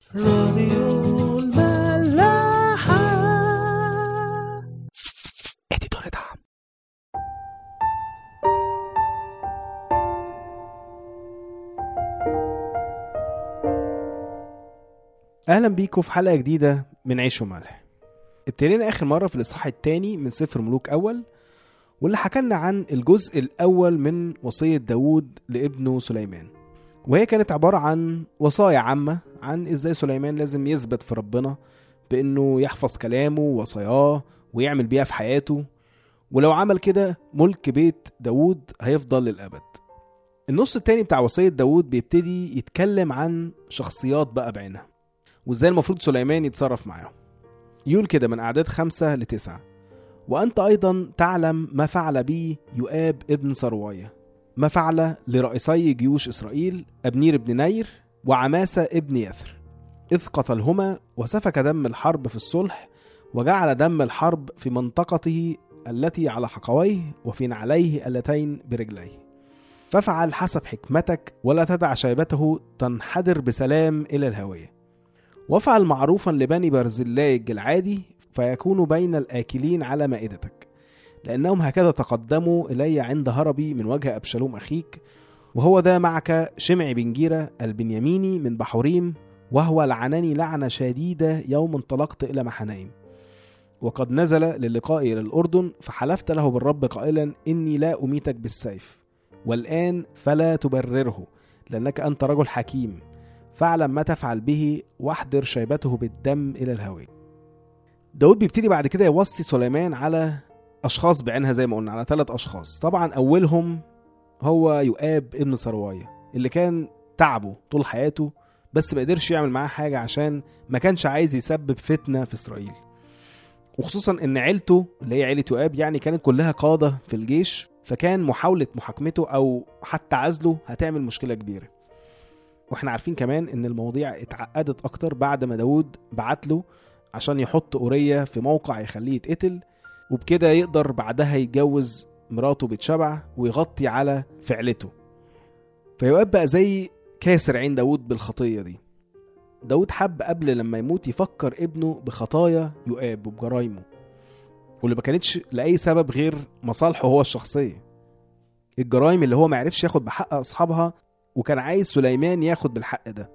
راديو الملاحة اديتور دعم اهلا بيكم في حلقه جديده من عيش وملح ابتدينا اخر مره في الاصحاح الثاني من سفر ملوك اول واللي حكلنا عن الجزء الاول من وصيه داوود لابنه سليمان وهي كانت عباره عن وصايا عامه عن ازاي سليمان لازم يثبت في ربنا بانه يحفظ كلامه ووصاياه ويعمل بيها في حياته ولو عمل كده ملك بيت داوود هيفضل للأبد النص التاني بتاع وصية داوود بيبتدي يتكلم عن شخصيات بقى بعينها وازاي المفروض سليمان يتصرف معاهم يقول كده من أعداد خمسة لتسعة وأنت أيضا تعلم ما فعل بي يؤاب ابن سرواية ما فعل لرئيسي جيوش إسرائيل أبنير بن نير وعماسة ابن يثر إذ قتلهما وسفك دم الحرب في الصلح وجعل دم الحرب في منطقته التي على حقويه وفي نعليه اللتين برجليه فافعل حسب حكمتك ولا تدع شيبته تنحدر بسلام إلى الهوية وافعل معروفا لبني برزلاي الجلعادي فيكون بين الآكلين على مائدتك لأنهم هكذا تقدموا إلي عند هربي من وجه أبشالوم أخيك وهو ذا معك شمع بن جيرة البنياميني من بحوريم وهو لعنني لعنة شديدة يوم انطلقت إلى محنايم وقد نزل للقاء إلى الأردن فحلفت له بالرب قائلا إني لا أميتك بالسيف والآن فلا تبرره لأنك أنت رجل حكيم فاعلم ما تفعل به واحضر شيبته بالدم إلى الهوي داود بيبتدي بعد كده يوصي سليمان على أشخاص بعينها زي ما قلنا على ثلاث أشخاص طبعا أولهم هو يؤاب ابن سرواية اللي كان تعبه طول حياته بس ما قدرش يعمل معاه حاجة عشان ما كانش عايز يسبب فتنة في إسرائيل وخصوصا ان عيلته اللي هي عيله يؤاب يعني كانت كلها قاده في الجيش فكان محاوله محاكمته او حتى عزله هتعمل مشكله كبيره واحنا عارفين كمان ان المواضيع اتعقدت اكتر بعد ما داود بعت له عشان يحط اوريا في موقع يخليه يتقتل وبكده يقدر بعدها يتجوز مراته بتشبع ويغطي على فعلته فيؤاب بقى زي كاسر عين داود بالخطيه دي داود حب قبل لما يموت يفكر ابنه بخطايا يؤاب وبجرايمه واللي ما كانتش لأي سبب غير مصالحه هو الشخصية الجرايم اللي هو ما عرفش ياخد بحق أصحابها وكان عايز سليمان ياخد بالحق ده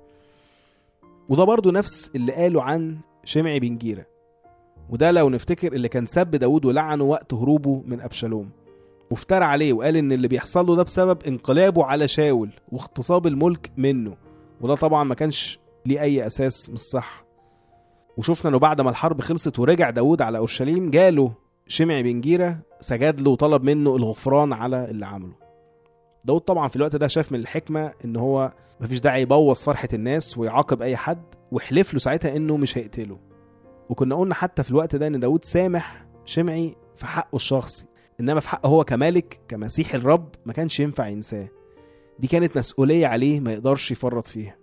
وده برضه نفس اللي قاله عن شمعي بن جيرة وده لو نفتكر اللي كان سب داود ولعنه وقت هروبه من أبشالوم وافترى عليه وقال ان اللي بيحصل له ده بسبب انقلابه على شاول واغتصاب الملك منه وده طبعا ما كانش ليه اي اساس مش صح وشفنا انه بعد ما الحرب خلصت ورجع داود على اورشليم جاله شمعي بن جيره سجد له وطلب منه الغفران على اللي عمله داود طبعا في الوقت ده شاف من الحكمه ان هو مفيش داعي يبوظ فرحه الناس ويعاقب اي حد وحلف له ساعتها انه مش هيقتله وكنا قلنا حتى في الوقت ده ان داود سامح شمعي في حقه الشخصي انما في حقه هو كمالك كمسيح الرب ما كانش ينفع ينساه دي كانت مسؤوليه عليه ما يقدرش يفرط فيها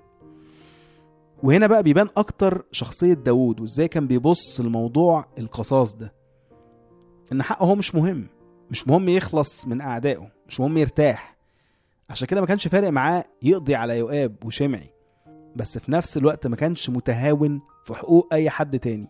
وهنا بقى بيبان اكتر شخصية داوود وازاي كان بيبص لموضوع القصاص ده ان حقه هو مش مهم مش مهم يخلص من اعدائه مش مهم يرتاح عشان كده ما كانش فارق معاه يقضي على يؤاب وشمعي بس في نفس الوقت ما كانش متهاون في حقوق اي حد تاني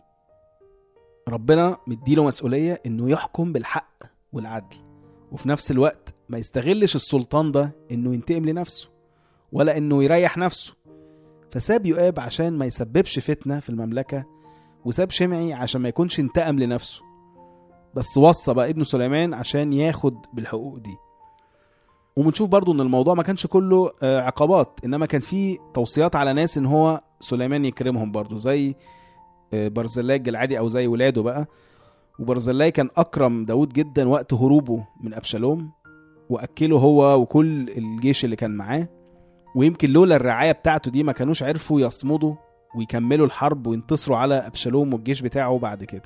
ربنا مديله مسؤولية انه يحكم بالحق والعدل وفي نفس الوقت ما يستغلش السلطان ده انه ينتقم لنفسه ولا انه يريح نفسه فساب يؤاب عشان ما يسببش فتنة في المملكة وساب شمعي عشان ما يكونش انتقم لنفسه بس وصى بقى ابنه سليمان عشان ياخد بالحقوق دي وبنشوف برضو ان الموضوع ما كانش كله آه، عقابات انما كان فيه توصيات على ناس ان هو سليمان يكرمهم برضو زي آه، برزلاي الجلعادي او زي ولاده بقى وبرزلاي كان اكرم داود جدا وقت هروبه من ابشالوم واكله هو وكل الجيش اللي كان معاه ويمكن لولا الرعايه بتاعته دي ما كانوش عرفوا يصمدوا ويكملوا الحرب وينتصروا على ابشالوم والجيش بتاعه بعد كده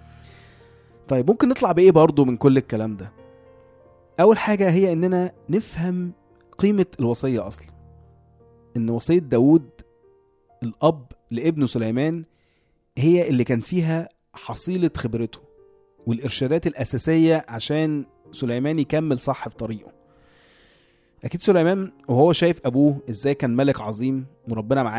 طيب ممكن نطلع بايه برضو من كل الكلام ده اول حاجه هي اننا نفهم قيمه الوصيه اصلا ان وصيه داود الاب لابنه سليمان هي اللي كان فيها حصيله خبرته والارشادات الاساسيه عشان سليمان يكمل صح في طريقه اكيد سليمان وهو شايف ابوه ازاي كان ملك عظيم وربنا معاه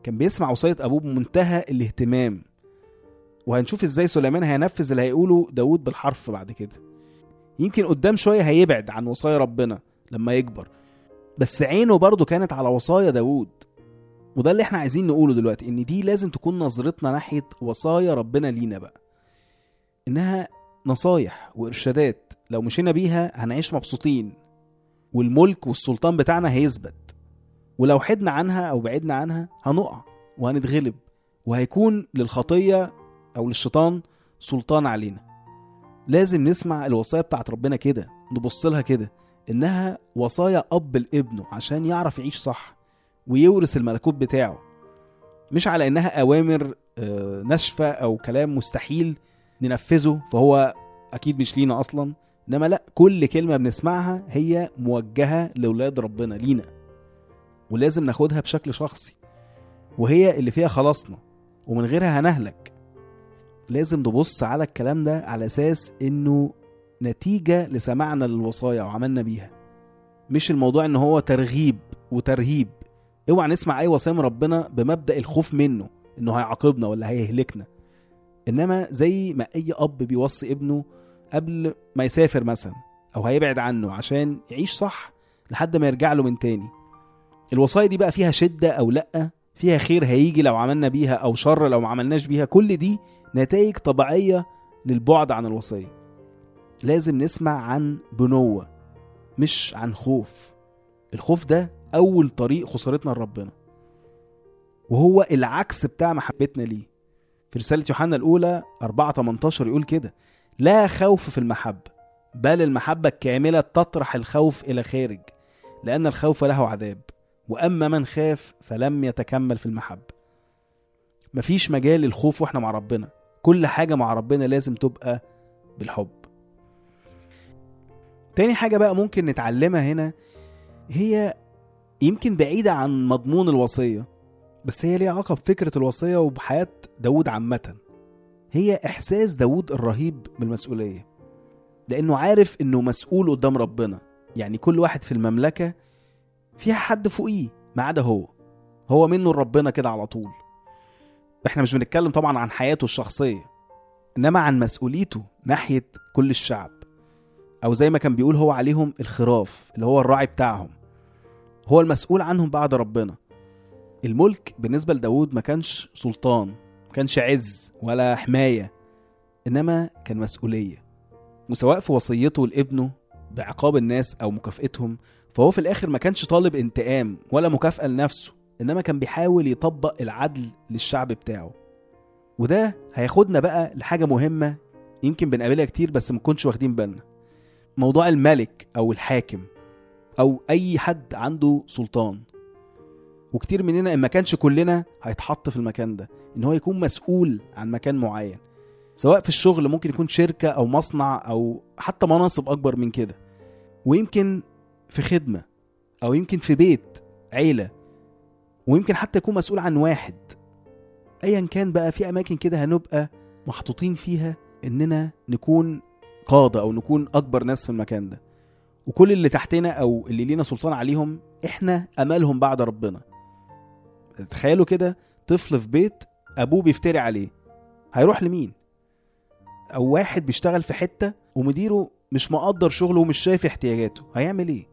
كان بيسمع وصية أبوه بمنتهى الاهتمام وهنشوف ازاي سليمان هينفذ اللي هيقوله داود بالحرف بعد كده يمكن قدام شوية هيبعد عن وصايا ربنا لما يكبر بس عينه برضه كانت على وصايا داود وده اللي احنا عايزين نقوله دلوقتي ان دي لازم تكون نظرتنا ناحية وصايا ربنا لينا بقى انها نصايح وارشادات لو مشينا بيها هنعيش مبسوطين والملك والسلطان بتاعنا هيثبت ولو حدنا عنها او بعدنا عنها هنقع وهنتغلب وهيكون للخطية او للشيطان سلطان علينا لازم نسمع الوصايا بتاعت ربنا كده نبص لها كده انها وصايا اب لابنه عشان يعرف يعيش صح ويورث الملكوت بتاعه مش على انها اوامر آه، ناشفه او كلام مستحيل ننفذه فهو اكيد مش لينا اصلا انما لا كل كلمه بنسمعها هي موجهه لاولاد ربنا لينا ولازم ناخدها بشكل شخصي وهي اللي فيها خلاصنا ومن غيرها هنهلك لازم نبص على الكلام ده على اساس انه نتيجه لسماعنا للوصايا وعملنا بيها مش الموضوع ان هو ترغيب وترهيب اوعى نسمع اي وصايا من ربنا بمبدا الخوف منه انه هيعاقبنا ولا هيهلكنا انما زي ما اي اب بيوصي ابنه قبل ما يسافر مثلا او هيبعد عنه عشان يعيش صح لحد ما يرجع له من تاني الوصايا دي بقى فيها شده او لا فيها خير هيجي لو عملنا بيها او شر لو ما عملناش بيها كل دي نتائج طبيعيه للبعد عن الوصيه لازم نسمع عن بنوه مش عن خوف الخوف ده اول طريق خسارتنا لربنا وهو العكس بتاع محبتنا ليه في رسالة يوحنا الأولى 4 18 يقول كده لا خوف في المحبة بل المحبة الكاملة تطرح الخوف إلى خارج لأن الخوف له عذاب وأما من خاف فلم يتكمل في المحبة مفيش مجال للخوف واحنا مع ربنا كل حاجة مع ربنا لازم تبقى بالحب تاني حاجة بقى ممكن نتعلمها هنا هي يمكن بعيدة عن مضمون الوصية بس هي ليها علاقة بفكرة الوصية وبحياة داود عامة هي إحساس داود الرهيب بالمسؤولية لأنه عارف إنه مسؤول قدام ربنا يعني كل واحد في المملكة فيها حد فوقيه ما عدا هو هو منه لربنا كده على طول احنا مش بنتكلم طبعا عن حياته الشخصية إنما عن مسؤوليته ناحية كل الشعب أو زي ما كان بيقول هو عليهم الخراف اللي هو الراعي بتاعهم هو المسؤول عنهم بعد ربنا الملك بالنسبة لداود ما كانش سلطان ما كانش عز ولا حماية إنما كان مسؤولية وسواء في وصيته لابنه بعقاب الناس أو مكافئتهم فهو في الآخر ما كانش طالب انتقام ولا مكافأة لنفسه إنما كان بيحاول يطبق العدل للشعب بتاعه وده هياخدنا بقى لحاجة مهمة يمكن بنقابلها كتير بس ما نكونش واخدين بالنا موضوع الملك أو الحاكم أو أي حد عنده سلطان وكتير مننا ان ما كانش كلنا هيتحط في المكان ده ان هو يكون مسؤول عن مكان معين سواء في الشغل ممكن يكون شركة او مصنع او حتى مناصب اكبر من كده ويمكن في خدمة او يمكن في بيت عيلة ويمكن حتى يكون مسؤول عن واحد ايا كان بقى في اماكن كده هنبقى محطوطين فيها اننا نكون قادة او نكون اكبر ناس في المكان ده وكل اللي تحتنا او اللي لينا سلطان عليهم احنا املهم بعد ربنا تخيلوا كده طفل في بيت ابوه بيفتري عليه هيروح لمين او واحد بيشتغل في حته ومديره مش مقدر شغله ومش شايف احتياجاته هيعمل ايه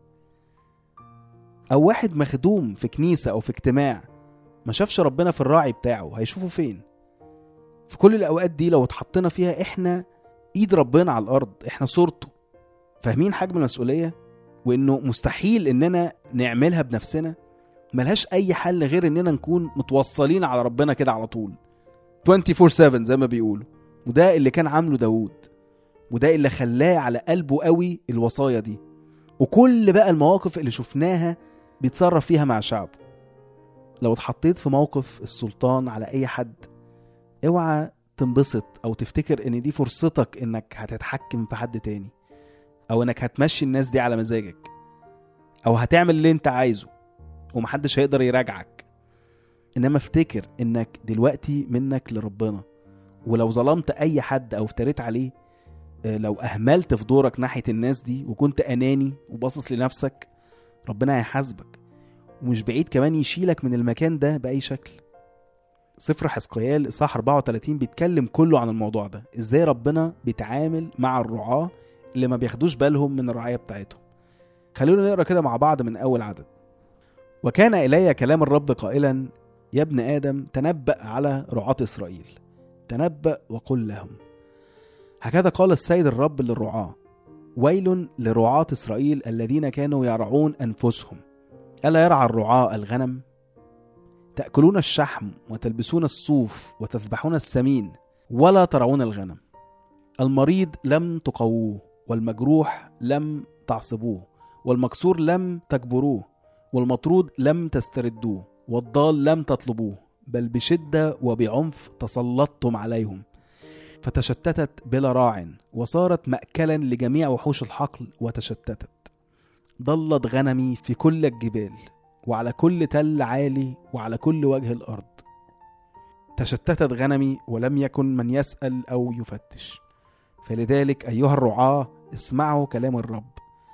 او واحد مخدوم في كنيسه او في اجتماع ما شافش ربنا في الراعي بتاعه هيشوفه فين في كل الاوقات دي لو اتحطينا فيها احنا ايد ربنا على الارض احنا صورته فاهمين حجم المسؤوليه وانه مستحيل اننا نعملها بنفسنا ملهاش اي حل غير اننا نكون متوصلين على ربنا كده على طول 24/7 زي ما بيقولوا وده اللي كان عامله داود وده اللي خلاه على قلبه قوي الوصايا دي وكل بقى المواقف اللي شفناها بيتصرف فيها مع شعبه لو اتحطيت في موقف السلطان على اي حد اوعى تنبسط او تفتكر ان دي فرصتك انك هتتحكم في حد تاني او انك هتمشي الناس دي على مزاجك او هتعمل اللي انت عايزه ومحدش هيقدر يراجعك انما افتكر انك دلوقتي منك لربنا ولو ظلمت اي حد او افتريت عليه آه، لو اهملت في دورك ناحيه الناس دي وكنت اناني وباصص لنفسك ربنا هيحاسبك ومش بعيد كمان يشيلك من المكان ده باي شكل سفر حزقيال اصحاح 34 بيتكلم كله عن الموضوع ده ازاي ربنا بيتعامل مع الرعاة اللي ما بياخدوش بالهم من الرعاية بتاعتهم خلونا نقرا كده مع بعض من اول عدد وكان الي كلام الرب قائلا يا ابن ادم تنبأ على رعاة اسرائيل تنبأ وقل لهم هكذا قال السيد الرب للرعاة ويل لرعاة اسرائيل الذين كانوا يرعون انفسهم الا يرعى الرعاة الغنم تأكلون الشحم وتلبسون الصوف وتذبحون السمين ولا ترعون الغنم المريض لم تقووه والمجروح لم تعصبوه والمكسور لم تجبروه والمطرود لم تستردوه والضال لم تطلبوه بل بشدة وبعنف تسلطتم عليهم فتشتتت بلا راع وصارت مأكلا لجميع وحوش الحقل وتشتتت ضلت غنمي في كل الجبال وعلى كل تل عالي وعلى كل وجه الأرض تشتتت غنمي ولم يكن من يسأل أو يفتش فلذلك أيها الرعاة اسمعوا كلام الرب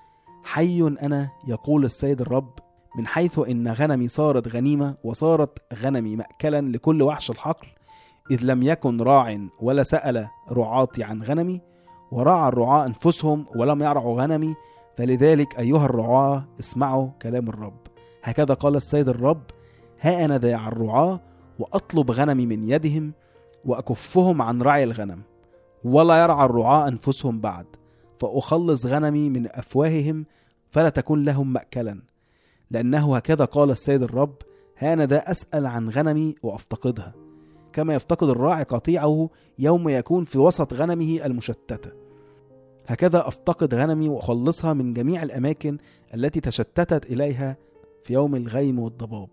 حي أنا يقول السيد الرب من حيث إن غنمي صارت غنيمة وصارت غنمي مأكلا لكل وحش الحقل إذ لم يكن راع ولا سأل رعاتي عن غنمي ورعى الرعاة أنفسهم ولم يرعوا غنمي فلذلك أيها الرعاة اسمعوا كلام الرب هكذا قال السيد الرب ها أنا ذا على الرعاة وأطلب غنمي من يدهم وأكفهم عن رعي الغنم ولا يرعى الرعاة أنفسهم بعد فأخلص غنمي من أفواههم فلا تكون لهم مأكلا لأنه هكذا قال السيد الرب ها أنا ذا أسأل عن غنمي وأفتقدها كما يفتقد الراعي قطيعه يوم يكون في وسط غنمه المشتتة هكذا أفتقد غنمي وأخلصها من جميع الأماكن التي تشتتت إليها في يوم الغيم والضباب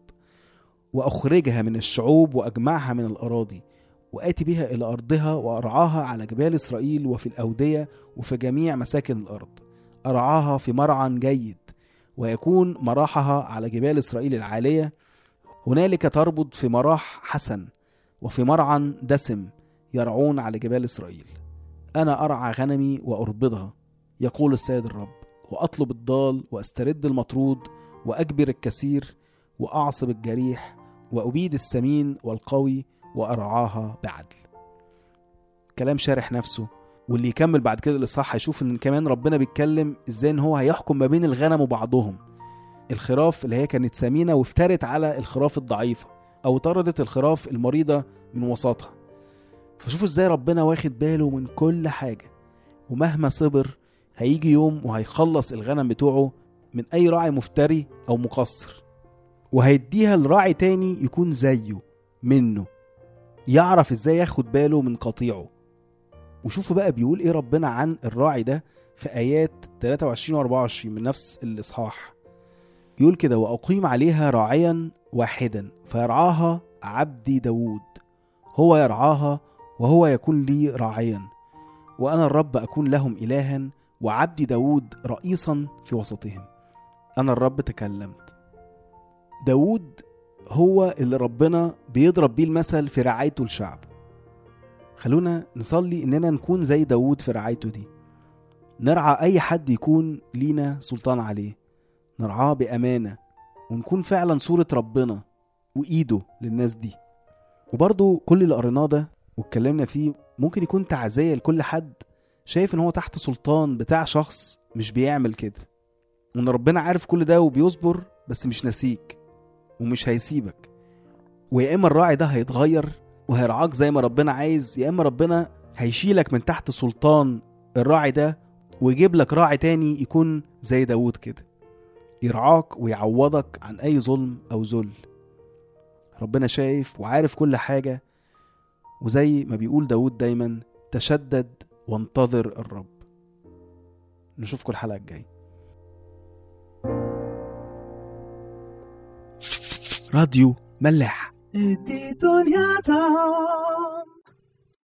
وأخرجها من الشعوب وأجمعها من الأراضي وآتي بها إلى أرضها وأرعاها على جبال إسرائيل وفي الأودية وفي جميع مساكن الأرض أرعاها في مرعى جيد ويكون مراحها على جبال إسرائيل العالية هنالك تربض في مراح حسن وفي مرعى دسم يرعون على جبال إسرائيل أنا أرعى غنمي وأربضها يقول السيد الرب وأطلب الضال وأسترد المطرود وأجبر الكثير وأعصب الجريح وأبيد السمين والقوي وأرعاها بعدل كلام شارح نفسه واللي يكمل بعد كده الإصحاح هيشوف إن كمان ربنا بيتكلم إزاي إن هو هيحكم ما بين الغنم وبعضهم الخراف اللي هي كانت سمينة وافترت على الخراف الضعيفة أو طردت الخراف المريضة من وسطها فشوفوا إزاي ربنا واخد باله من كل حاجة ومهما صبر هيجي يوم وهيخلص الغنم بتوعه من أي راعي مفتري أو مقصر وهيديها لراعي تاني يكون زيه منه يعرف ازاي ياخد باله من قطيعه وشوفوا بقى بيقول ايه ربنا عن الراعي ده في ايات 23 و 24 من نفس الاصحاح يقول كده واقيم عليها راعيا واحدا فيرعاها عبدي داوود هو يرعاها وهو يكون لي راعيا وانا الرب اكون لهم الها وعبدي داوود رئيسا في وسطهم انا الرب تكلمت داوود هو اللي ربنا بيضرب بيه المثل في رعايته لشعبه خلونا نصلي اننا نكون زي داوود في رعايته دي نرعى اي حد يكون لينا سلطان عليه نرعاه بامانه ونكون فعلا صوره ربنا وايده للناس دي وبرضو كل اللي قريناه ده واتكلمنا فيه ممكن يكون تعزيه لكل حد شايف ان هو تحت سلطان بتاع شخص مش بيعمل كده وان ربنا عارف كل ده وبيصبر بس مش ناسيك ومش هيسيبك ويا اما الراعي ده هيتغير وهيرعاك زي ما ربنا عايز يا اما ربنا هيشيلك من تحت سلطان الراعي ده ويجيب لك راعي تاني يكون زي داود كده يرعاك ويعوضك عن اي ظلم او ذل ربنا شايف وعارف كل حاجة وزي ما بيقول داود دايما تشدد وانتظر الرب نشوفكم الحلقة الجاية راديو ملاح دي دنيا تا